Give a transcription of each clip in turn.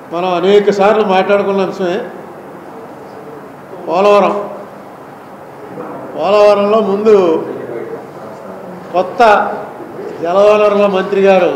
మనం అనేక సార్లు మాట్లాడుకున్న అంశమే పోలవరం పోలవరంలో ముందు కొత్త జలవనరుల మంత్రి గారు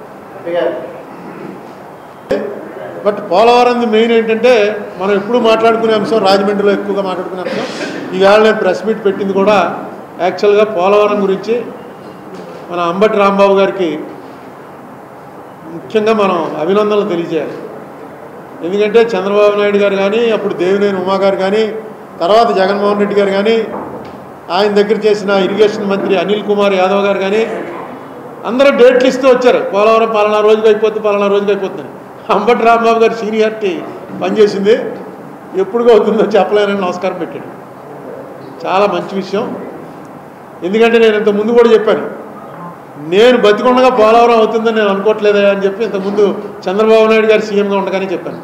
బట్ పోలవరంది మెయిన్ ఏంటంటే మనం ఎప్పుడు మాట్లాడుకునే అంశం రాజమండ్రిలో ఎక్కువగా మాట్లాడుకునే అంశం ఈవేళ నేను ప్రెస్ మీట్ పెట్టింది కూడా యాక్చువల్గా పోలవరం గురించి మన అంబటి రాంబాబు గారికి ముఖ్యంగా మనం అభినందనలు తెలియజేయాలి ఎందుకంటే చంద్రబాబు నాయుడు గారు కానీ అప్పుడు దేవినేని ఉమా గారు కానీ తర్వాత జగన్మోహన్ రెడ్డి గారు కానీ ఆయన దగ్గర చేసిన ఇరిగేషన్ మంత్రి అనిల్ కుమార్ యాదవ్ గారు కానీ అందరూ డేట్లు ఇస్తూ వచ్చారు పోలవరం పలానా రోజుకి అయిపోతుంది పలానా రోజుకి అయిపోతుంది అంబటి రాంబాబు గారు సీనియారిటీ పనిచేసింది ఎప్పుడు అవుతుందో చెప్పలేనని నమస్కారం పెట్టాడు చాలా మంచి విషయం ఎందుకంటే నేను ఇంత ముందు కూడా చెప్పాను నేను బతికుండగా పోలవరం అవుతుందని నేను అనుకోవట్లేదా అని చెప్పి ఇంతకుముందు చంద్రబాబు నాయుడు గారు సీఎంగా ఉండగానే చెప్పాను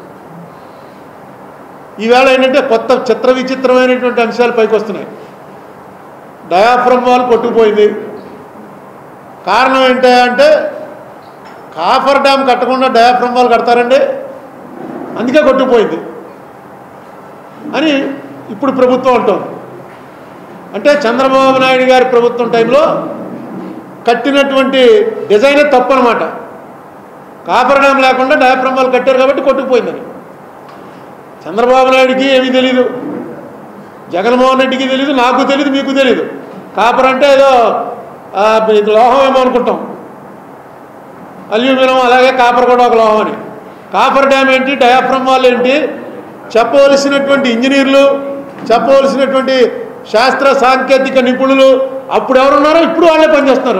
ఈవేళ ఏంటంటే కొత్త చిత్ర విచిత్రమైనటువంటి అంశాలు పైకి వస్తున్నాయి డయాఫ్రమ్ వాల్ కొట్టుకుపోయింది కారణం ఏంటి అంటే కాఫర్ డ్యామ్ కట్టకుండా డయాఫ్రమ్ వాల్ కడతారండి అందుకే కొట్టుకుపోయింది అని ఇప్పుడు ప్రభుత్వం అంటోంది అంటే చంద్రబాబు నాయుడు గారి ప్రభుత్వం టైంలో కట్టినటువంటి డిజైనే తప్పు అనమాట కాపర్ డ్యామ్ లేకుండా డయాఫ్రమ్ వాల్ కట్టారు కాబట్టి కొట్టుకుపోయిందని చంద్రబాబు నాయుడికి ఏమీ తెలీదు జగన్మోహన్ రెడ్డికి తెలీదు నాకు తెలీదు మీకు తెలీదు కాపర్ అంటే ఏదో ఆ, ఇది లోహం ఏమో అనుకుంటాం అల్యూమినియం అలాగే కాపర్ కూడా ఒక లోహం అని కాపర్ డ్యామ్ ఏంటి డయాఫ్రమ్ వాల్ ఏంటి చెప్పవలసినటువంటి ఇంజనీర్లు చెప్పవలసినటువంటి శాస్త్ర సాంకేతిక నిపుణులు అప్పుడు ఎవరున్నారో ఇప్పుడు వాళ్ళే పనిచేస్తున్నారు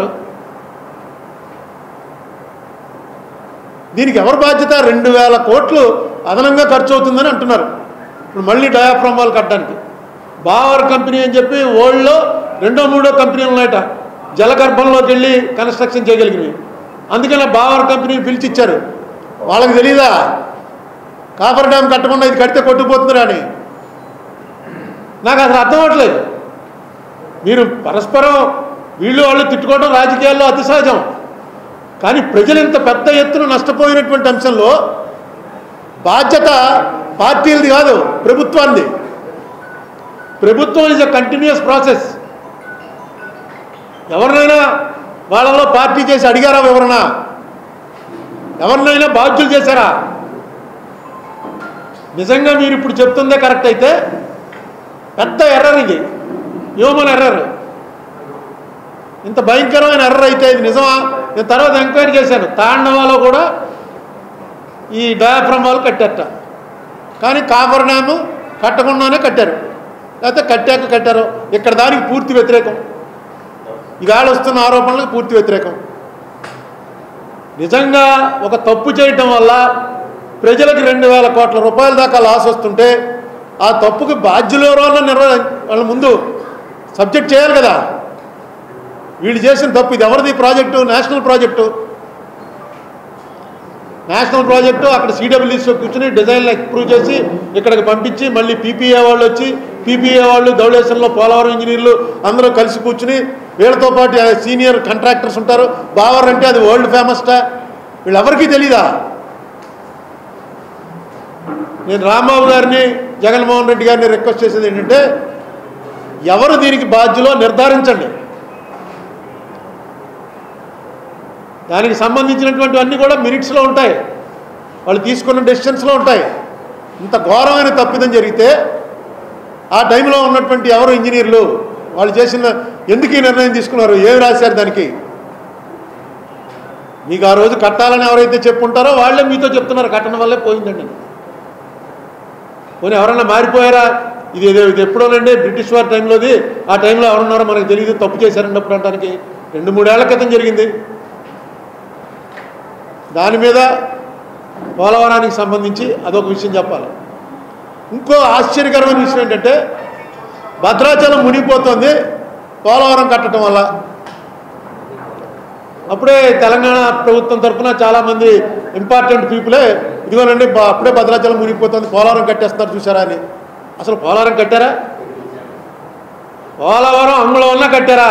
దీనికి ఎవరు బాధ్యత రెండు వేల కోట్లు అదనంగా ఖర్చు అవుతుందని అంటున్నారు ఇప్పుడు మళ్ళీ డయాఫ్రమ్ వాల్ కట్టడానికి బావర్ కంపెనీ అని చెప్పి వరల్డ్లో రెండో మూడో కంపెనీలు ఉన్నాయట జలగర్భంలోకి వెళ్ళి కన్స్ట్రక్షన్ చేయగలిగినవి అందుకనే బావర్ కంపెనీని పిలిచిచ్చారు వాళ్ళకి తెలీదా కాపర్ డ్యామ్ కట్టకుండా ఇది కడితే కొట్టుకుపోతుందిరా అని నాకు అసలు అర్థం అవ్వట్లేదు మీరు పరస్పరం వీళ్ళు వాళ్ళు తిట్టుకోవడం రాజకీయాల్లో అతి సహజం కానీ ప్రజలు ఇంత పెద్ద ఎత్తున నష్టపోయినటువంటి అంశంలో బాధ్యత పార్టీలది కాదు ప్రభుత్వాన్ని ప్రభుత్వం ఇస్ అ కంటిన్యూస్ ప్రాసెస్ ఎవరినైనా వాళ్ళలో పార్టీ చేసి అడిగారా వివరణ ఎవరినైనా బాధ్యులు చేశారా నిజంగా మీరు ఇప్పుడు చెప్తుందే కరెక్ట్ అయితే పెద్ద ఎర్రర్ ఇది హ్యూమన్ ఎర్రర్ ఇంత భయంకరమైన ఎర్రర్ అయితే ఇది నిజమా నేను తర్వాత ఎంక్వైరీ చేశాను తాండవాలో కూడా ఈ డయాఫ్రమ్ వాళ్ళు కట్టారట కానీ కాపర్ డ్యాము కట్టకుండానే కట్టారు లేకపోతే కట్టాక కట్టారు ఇక్కడ దానికి పూర్తి వ్యతిరేకం ఇవాళ వస్తున్న ఆరోపణలకు పూర్తి వ్యతిరేకం నిజంగా ఒక తప్పు చేయటం వల్ల ప్రజలకు రెండు వేల కోట్ల రూపాయల దాకా లాస్ వస్తుంటే ఆ తప్పుకి బాధ్యులు ఎవరో నిర్వ వాళ్ళ ముందు సబ్జెక్ట్ చేయాలి కదా వీళ్ళు చేసిన తప్పు ఇది ఎవరిది project national project national project అక్కడ సిడబ్ల్యూసీలో కూర్చుని డిజైన్లు అప్రూవ్ చేసి ఇక్కడికి పంపించి మళ్ళీ పీపీఏ వాళ్ళు వచ్చి పీపీఏ వాళ్ళు ధవళేశ్వరంలో పోలవరం ఇంజనీర్లు అందరూ కలిసి కూర్చుని వీళ్ళతో పాటు సీనియర్ కాంట్రాక్టర్స్ ఉంటారు బావర్ అంటే అది వరల్డ్ ఫేమస్టా వీళ్ళెవరికీ తెలీదా నేను రాంబాబు గారిని జగన్మోహన్ రెడ్డి గారిని రిక్వెస్ట్ చేసేది ఏంటంటే ఎవరు దీనికి బాధ్యులో నిర్ధారించండి దానికి సంబంధించినటువంటి అన్నీ కూడా మినిట్స్లో ఉంటాయి వాళ్ళు తీసుకున్న డెసిషన్స్లో ఉంటాయి ఇంత ఘోరమైన తప్పిదం జరిగితే ఆ టైంలో ఉన్నటువంటి ఎవరు ఇంజనీర్లు వాళ్ళు చేసిన ఎందుకు ఈ నిర్ణయం తీసుకున్నారు ఏమి రాశారు దానికి మీకు ఆ రోజు కట్టాలని ఎవరైతే చెప్పుంటారో వాళ్ళే మీతో చెప్తున్నారు కట్టడం వల్లే పోయిందండి పోనీ ఎవరన్నా మారిపోయారా ఇది ఏదో ఇది ఎప్పుడోనండి బ్రిటిష్ వారి టైంలోది ఆ టైంలో ఎవరున్నారో మనకు తెలియదు తప్పు చేశారండి అప్పుడు అంటానికి రెండు మూడేళ్ల క్రితం జరిగింది దాని మీద పోలవరానికి సంబంధించి అదొక విషయం చెప్పాలి ఇంకో ఆశ్చర్యకరమైన విషయం ఏంటంటే భద్రాచలం మునిగిపోతుంది పోలవరం కట్టడం వల్ల అప్పుడే తెలంగాణ ప్రభుత్వం తరఫున చాలామంది ఇంపార్టెంట్ పీపులే ఇదిగోనండి బా- అప్పుడే భద్రాచలం మునిగిపోతుంది పోలవరం కట్టేస్తారు చూసారా అని అసలు పోలవరం కట్టారా పోలవరం అంగుళం ఉన్న కట్టారా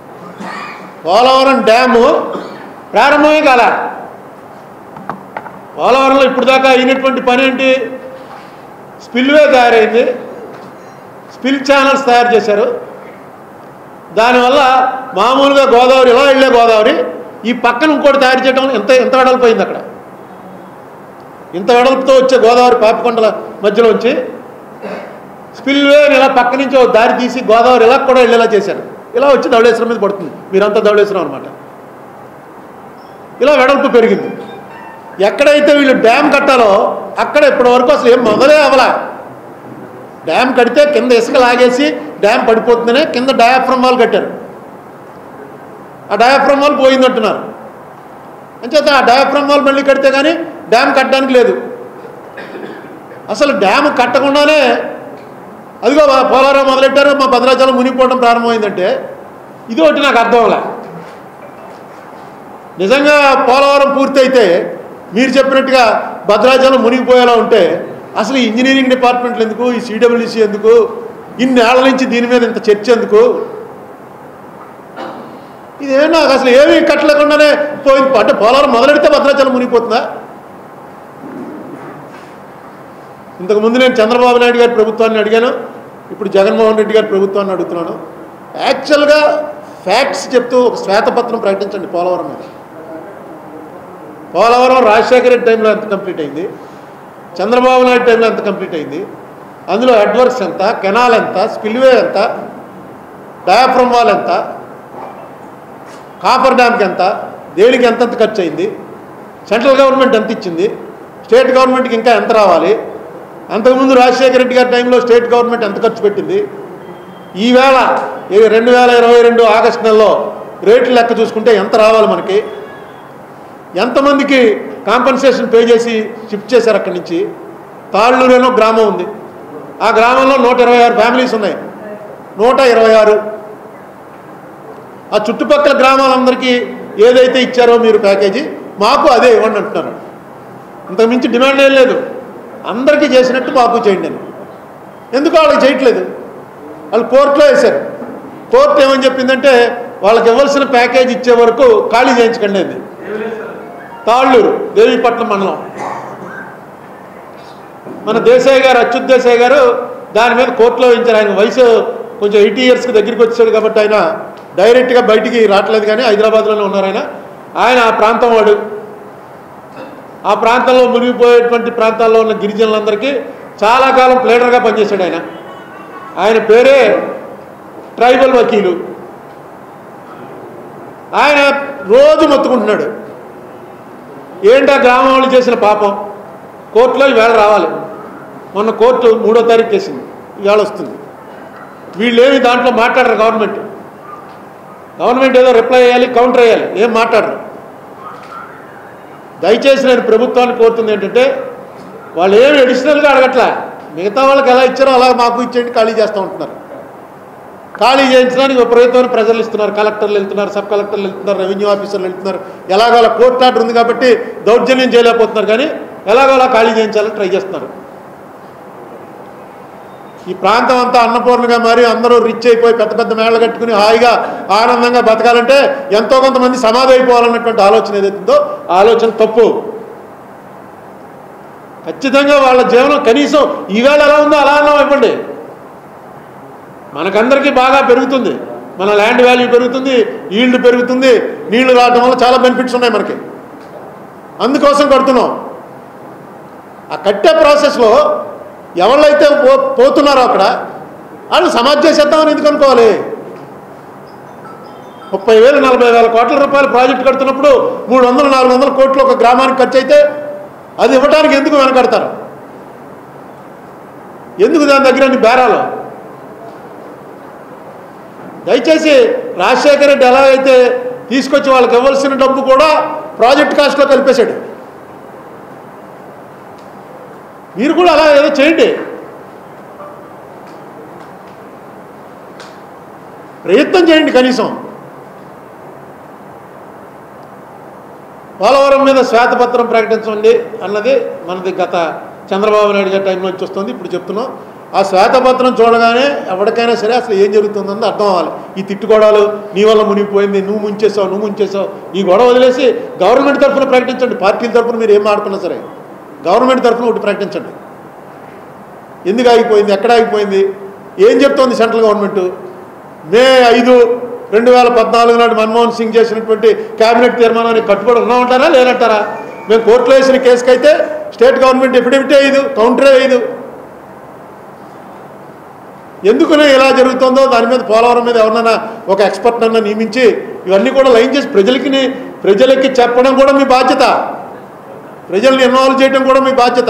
పోలవరం డ్యాము ప్రారంభమే కాల పోలవరంలో ఇప్పుడు దాకా అయినటువంటి పని ఏంటి స్పిల్వే తయారైంది స్పిల్ ఛానల్స్ తయారు చేశారు దానివల్ల మామూలుగా గోదావరి ఇలా వెళ్ళే గోదావరి ఈ పక్కన ఇంకోటి తయారు చేయడం ఎంత ఎంత వెడల్పోయింది అక్కడ ఇంత వెడల్పుతో వచ్చే గోదావరి పాపికొండల మధ్యలోంచి స్పిల్వే ఇలా పక్క నుంచి ఒక దారి తీసి గోదావరి ఇలా కూడా వెళ్ళేలా చేశారు ఇలా వచ్చి ధవళేశ్వరం మీద పడుతుంది మీరంతా ధవళేశ్వరం అనమాట ఇలా వెడల్పు పెరిగింది ఎక్కడైతే వీళ్ళు డ్యామ్ కట్టాలో అక్కడ ఇప్పటి వరకు అసలు ఏం మొదలే అవలా డ్యామ్ కడితే కింద ఇసుక లాగేసి డ్యామ్ పడిపోతుందనే కింద డయాఫ్రమ్ వాల్ కట్టారు ఆ డయాఫ్రమ్ వాల్ పోయిందంటున్నారు అంచేత ఆ డయాఫ్రమ్ వాల్ మళ్ళీ కడితే కానీ డ్యామ్ కట్టడానికి లేదు అసలు డ్యామ్ కట్టకుండానే అదిగో మా పోలారం మొదలెట్టారు మా భద్రాచలం మునిగిపోవడం ప్రారంభమైందంటే ఇది ఒకటి నాకు అర్థం అవలే నిజంగా పోలవరం పూర్తయితే మీరు చెప్పినట్టుగా భద్రాచలం మునిగిపోయేలా ఉంటే అసలు ఈ ఇంజనీరింగ్ డిపార్ట్మెంట్లు ఎందుకు ఈ సిడబ్ల్యూసి ఎందుకు ఇన్నేళ్ల నుంచి దీని మీద ఇంత చర్చ ఎందుకు ఇదేం నాకు అసలు ఏమీ కట్టలేకుండానే పోయింది అంటే పోలవరం మొదలెడితే భద్రాచలం మునిగిపోతుందా ఇంతకుముందు నేను చంద్రబాబు నాయుడు గారి ప్రభుత్వాన్ని అడిగాను ఇప్పుడు జగన్మోహన్ రెడ్డి గారి ప్రభుత్వాన్ని అడుగుతున్నాను యాక్చువల్గా ఫ్యాక్ట్స్ చెప్తూ ఒక శ్వేతపత్రం ప్రకటించండి పోలవరం మీద పోలవరం రాజశేఖర రెడ్డి టైంలో ఎంత కంప్లీట్ అయింది చంద్రబాబు నాయుడు టైంలో ఎంత కంప్లీట్ అయింది అందులో అడ్వర్క్స్ ఎంత కెనాల్ ఎంత స్పిల్వే ఎంత డయాఫ్రమ్ వాల్ ఎంత కాపర్ డ్యామ్కి ఎంత దేనికి ఎంతెంత ఖర్చు అయింది సెంట్రల్ గవర్నమెంట్ ఎంత ఇచ్చింది స్టేట్ గవర్నమెంట్కి ఇంకా ఎంత రావాలి అంతకుముందు రాజశేఖర రెడ్డి గారి టైంలో స్టేట్ గవర్నమెంట్ ఎంత ఖర్చు పెట్టింది ఈవేళ ఈ రెండు వేల ఇరవై రెండు ఆగస్టు నెలలో రేట్లు లెక్క చూసుకుంటే ఎంత రావాలి మనకి ఎంతమందికి కాంపన్సేషన్ పే చేసి షిఫ్ట్ చేశారు అక్కడి నుంచి తాళ్ళూరేనో గ్రామం ఉంది ఆ గ్రామంలో నూట ఇరవై ఆరు ఫ్యామిలీస్ ఉన్నాయి నూట ఇరవై ఆరు ఆ చుట్టుపక్కల గ్రామాలందరికీ ఏదైతే ఇచ్చారో మీరు ప్యాకేజీ మాకు అదే ఇవ్వండి అంటున్నారు ఇంతకు మించి డిమాండ్ ఏం లేదు అందరికీ చేసినట్టు మాకు చేయండి అని ఎందుకు వాళ్ళకి చేయట్లేదు వాళ్ళు కోర్టులో వేశారు కోర్టు ఏమని చెప్పిందంటే వాళ్ళకి ఇవ్వాల్సిన ప్యాకేజ్ ఇచ్చే వరకు ఖాళీ చేయించకండి అంది తాళ్ళూరు దేవీపట్నం మండలం మన దేశాయ్ గారు అచ్యుత్ దేశాయ్ గారు దాని మీద కోర్టులో వేయించారు ఆయన వయసు కొంచెం ఎయిటీ ఇయర్స్కి దగ్గరికి వచ్చాడు కాబట్టి ఆయన డైరెక్ట్గా బయటికి రావట్లేదు కానీ హైదరాబాద్లోనే ఉన్నారు ఆయన ఆయన ఆ ప్రాంతం వాడు ఆ ప్రాంతంలో మునిగిపోయేటువంటి ప్రాంతాల్లో ఉన్న గిరిజనులందరికీ చాలా కాలం ప్లేడర్గా పనిచేశాడు ఆయన ఆయన పేరే ట్రైబల్ వకీలు ఆయన రోజు మొత్తుకుంటున్నాడు ఏంటా గ్రామం వాళ్ళు చేసిన పాపం కోర్టులో ఈవేళ రావాలి మొన్న కోర్టు మూడో తారీఖు చేసింది ఈవేళ వస్తుంది వీళ్ళేమి దాంట్లో మాట్లాడరు గవర్నమెంట్ గవర్నమెంట్ ఏదో రిప్లై అయ్యాలి కౌంటర్ అయ్యాలి ఏం మాట్లాడరు దయచేసి నేను ప్రభుత్వాన్ని కోరుతుంది ఏంటంటే వాళ్ళు ఏమి అడిషనల్గా అడగట్లే మిగతా వాళ్ళకి ఎలా ఇచ్చారో అలా మాకు ఇచ్చేయండి ఖాళీ చేస్తూ ఉంటున్నారు ఖాళీ చేయించడానికి విపరీతమైన ప్రజలు ఇస్తున్నారు కలెక్టర్లు వెళ్తున్నారు సబ్ కలెక్టర్లు వెళ్తున్నారు రెవెన్యూ ఆఫీసర్లు వెళ్తున్నారు ఎలాగోలా కోర్టు ఆర్డర్ ఉంది కాబట్టి దౌర్జన్యం చేయలేకపోతున్నారు కానీ ఎలాగోలా ఖాళీ చేయించాలని ట్రై చేస్తున్నారు ఈ ప్రాంతం అంతా అన్నపూర్ణగా మారి అందరూ రిచ్ అయిపోయి పెద్ద పెద్ద మేళ కట్టుకుని హాయిగా ఆనందంగా బతకాలంటే ఎంతో కొంతమంది సమాధి అయిపోవాలన్నటువంటి ఆలోచన ఏదైతుందో ఆ ఆలోచన తప్పు ఖచ్చితంగా వాళ్ళ జీవనం కనీసం ఈవేళ ఎలా ఉందో అలా అన్నాం ఇవ్వండి మనకందరికీ బాగా పెరుగుతుంది మన ల్యాండ్ వాల్యూ పెరుగుతుంది ఈల్డ్ పెరుగుతుంది నీళ్లు రావడం వల్ల చాలా బెనిఫిట్స్ ఉన్నాయి మనకి అందుకోసం కడుతున్నాం ఆ కట్టే ప్రాసెస్లో ఎవళ్ళైతే పో- పోతున్నారో అక్కడ వాళ్ళు సమాజ్ చేసేద్దామని ఎందుకు అనుకోవాలి ముప్పై వేలు నలభై వేల కోట్ల రూపాయల ప్రాజెక్ట్ కడుతున్నప్పుడు మూడు వందలు నాలుగు వందల కోట్లు ఒక గ్రామానికి ఖర్చు అయితే అది ఇవ్వడానికి ఎందుకు వెనకడతారు ఎందుకు దాని దగ్గర అన్ని బేరాలు దయచేసి రాజశేఖర రెడ్డి ఎలా అయితే తీసుకొచ్చి వాళ్ళకి ఇవ్వాల్సిన డబ్బు కూడా ప్రాజెక్ట్ కాస్ట్లో కలిపేశాడు మీరు కూడా అలా ఏదో చేయండి ప్రయత్నం చేయండి కనీసం పోలవరం మీద శ్వేతపత్రం ప్రకటించండి అన్నది మనది గత చంద్రబాబు నాయుడు గారి టైం నుంచి వస్తుంది ఇప్పుడు చెప్తున్నాం ఆ శ్వేతపత్రం చూడగానే ఎవరికైనా సరే అసలు ఏం జరుగుతుందని అర్థం అవ్వాలి ఈ తిట్టుకోవడాలు నీ వల్ల మునిగిపోయింది నువ్వు ముంచేసావు నువ్వు ముంచేసావు ఈ గొడవ వదిలేసి గవర్నమెంట్ తరఫున ప్రకటించండి పార్టీల తరఫున మీరు ఏం ఆడుకున్నా సరే గవర్నమెంట్ తరఫున ఒకటి ప్రకటించండి ఎందుకు ఆగిపోయింది ఎక్కడ ఆగిపోయింది ఏం చెప్తోంది సెంట్రల్ గవర్నమెంట్ మే ఐదు రెండు వేల పద్నాలుగు నాడు మన్మోహన్ సింగ్ చేసినటువంటి కేబినెట్ తీర్మానానికి కట్టుబడి ఉన్నామంటారా లేదంటారా మేము కోర్టులో వేసిన కేసుకైతే స్టేట్ గవర్నమెంట్ ఎఫిడవిటే ఐదు కౌంటరే ఐదు ఎందుకునే ఇలా జరుగుతుందో దాని మీద పోలవరం మీద ఎవరినైనా ఒక ఎక్స్పర్ట్ అన్న నియమించి ఇవన్నీ కూడా లైన్ చేసి ప్రజలకి ని- ప్రజలకి చెప్పడం కూడా మీ బాధ్యత ప్రజల్ని ఇన్వాల్వ్ చేయడం కూడా మీ బాధ్యత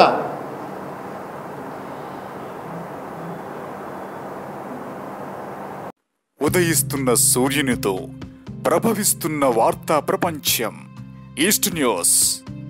ఉదయిస్తున్న సూర్యునితో ప్రభవిస్తున్న వార్తా ప్రపంచం ఈస్ట్ న్యూస్